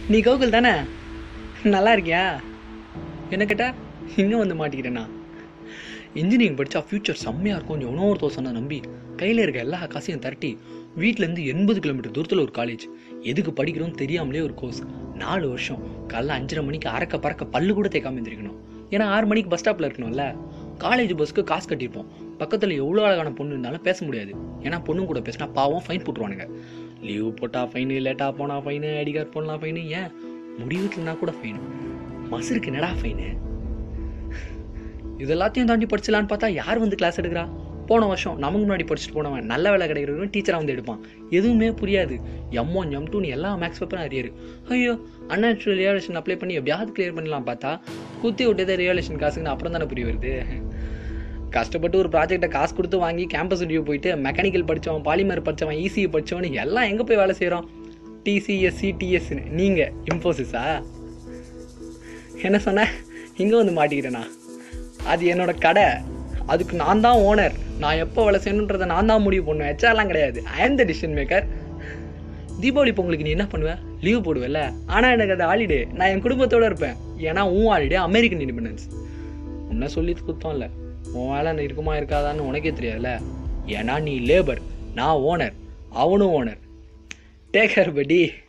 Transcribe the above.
நீ கோகுல் தானே நல்லா இருக்கியா என்ன கேட்டா இங்கே வந்து மாட்டிக்கிட்டேனா இன்ஜினியரிங் படித்தா ஃப்யூச்சர் செம்மையாக இருக்கும் எவனோ ஒருத்தர் சொன்ன நம்பி கையில் இருக்க எல்லா காசையும் திரட்டி வீட்டிலேருந்து எண்பது கிலோமீட்டர் தூரத்தில் ஒரு காலேஜ் எதுக்கு படிக்கிறோம்னு தெரியாமலே ஒரு கோர்ஸ் நாலு வருஷம் காலைல அஞ்சரை மணிக்கு அறக்க பறக்க பல்லு கூட தேய்க்காம இருந்திருக்கணும் ஏன்னா ஆறு மணிக்கு பஸ் ஸ்டாப்பில் இருக்கணும்ல காலேஜ் பஸ்க்கு காசு கட்டியிருப்போம் பக்கத்தில் எவ்வளோ அழகான பொண்ணு இருந்தாலும் பேச முடியாது ஏன்னா பொண்ணு கூட பேசினா பாவம் ஃபைன் போட்டுருவானுங்க லீவ் போட்டா ஃபைனு லேட்டாக போனால் ஃபைனு ஐடி கார்டு போடலாம் ஃபைனு ஏன் முடிவுட்டுலனா கூட ஃபைனு மசருக்கு என்னடா ஃபைனு இது எல்லாத்தையும் தாண்டி படிச்சலான்னு பார்த்தா யார் வந்து கிளாஸ் எடுக்கிறா போன வருஷம் நமக்கு முன்னாடி படிச்சுட்டு போனவன் நல்ல வேலை கிடைக்கிறவங்க டீச்சராக வந்து எடுப்பான் எதுவுமே புரியாது எம் ஒன் எம் டூன்னு எல்லா மேக்ஸ் பேப்பரும் அரியரு ஐயோ அன்நேச்சுரல் ரியாலேஷன் அப்ளை பண்ணி எப்படியாவது கிளியர் பண்ணலாம் பார்த்தா குத்தி விட்டதே ரியாலேஷன் காசுக்குன்னு அப்புறம் தானே புரிய வருது கஷ்டப்பட்டு ஒரு ப்ராஜெக்டை காசு கொடுத்து வாங்கி கேம்பஸ் இன்டர்வியூ போயிட்டு மெக்கானிக்கல் படித்தவன் பாலிமர் படித்தவன் ஈஸி படித்தவன் எல்லாம் எங்கே போய் வேலை செய்கிறோம் டிசிஎஸ் சிடிஎஸ்ன்னு நீங்கள் இன்ஃபோசிஸா என்ன சொன்ன இங்கே வந்து மாட்டிக்கிட்டேனா அது என்னோட கடை அதுக்கு நான் தான் ஓனர் நான் எப்போ வேலை செய்யணுன்றதை நான் தான் முடிவு பண்ணுவேன் ஹெச்ஆர்லாம் கிடையாது ஐ ஆம் த டிசிஷன் மேக்கர் தீபாவளி பொங்கலுக்கு நீ என்ன பண்ணுவ லீவ் போடுவேல்ல ஆனால் எனக்கு அது ஹாலிடே நான் என் குடும்பத்தோடு இருப்பேன் ஏன்னா உன் ஹாலிடே அமெரிக்கன் இண்டிபெண்டன்ஸ் உன்னை சொல்லி குத்தம் இல்லை உன் வேலை இருக்குமா இருக்காதான்னு உனக்கே தெரியாதுல்ல ஏன்னா நீ லேபர் நான் ஓனர் அவனும் ஓனர் டேக் கேர் படி